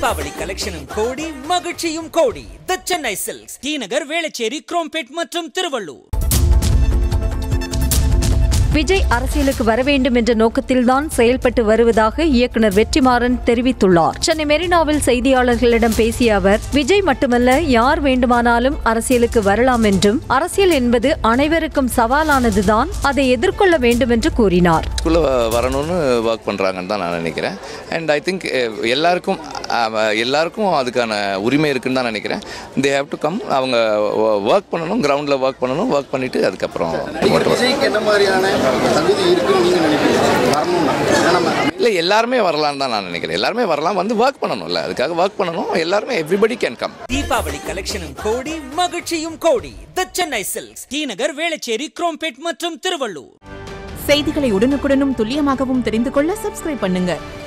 தீபாவளி கலெக்ஷனும் கோடி மகிழ்ச்சியும் கோடி the Chennai silks T Nagar Velachery Chromepet மற்றும் திருவள்ளூர் விஜய் அரசியலுக்கு வர வேண்டும் என்ற நோக்கத்தில்தான் செயல்பட்டு வருவதாக இயக்குனர் வெற்றிமாறன் தெரிவித்துள்ளார் சென்னை மெரினாவில் செய்தியாளர்களிடம் பேசிய அவர் விஜய் மட்டுமல்ல யார் வேண்டுமானாலும் அரசியலுக்கு வரலாம் என்றும் அரசியல் என்பது அனைவருக்கும் சவாலானதுதான் அதை எதிர்கொள்ள வேண்டும் என்று கூறினார் ஸ்கூலில் வரணும்னு ஒர்க் பண்ணுறாங்கன்னு தான் நான் நினைக்கிறேன் அண்ட் ஐ திங்க் எல்லாருக்கும் அஹ், எல்லாருக்கும் அதுக்கான உரிமை இருக்குன்னு தான் நினைக்கிறேன் தே ஹேவ் டு கம் அவங்க ஒர்க் பண்ணணும் கிரவுண்டில் ஒர்க் பண்ணணும் ஒர்க் பண்ணிவிட்டு அதுக்கப்புறம் நடிகர் விஜய்க்கு என்ன மாதிரியான தகுதி இருக்குன்னு நீங்க நினைக்கிறீங்க வரணும்னா ஏன்னா நம்ம இல்லை எல்லாருமே வரலான்னு தான் நான் நினைக்கிறேன் எல்லாருமே வரலாம் வந்து ஒர்க் பண்ணணும்ல அதுக்காக ஒர்க் பண்ணணும் எல்லாருமே எவ்ரிபடி கேன் கம் தீபாவளி கலெக்ஷனும் கோடி மகிழ்ச்சியும் கோடி the Chennai silks T Nagar Velachery Chromepet மற்றும் திருவள்ளூர் செய்திகளை உடனுக்குடனும் துல்லியமாகவும் தெரிந்து கொள்ள சப்ஸ்கிரைப் பண்ணுங்க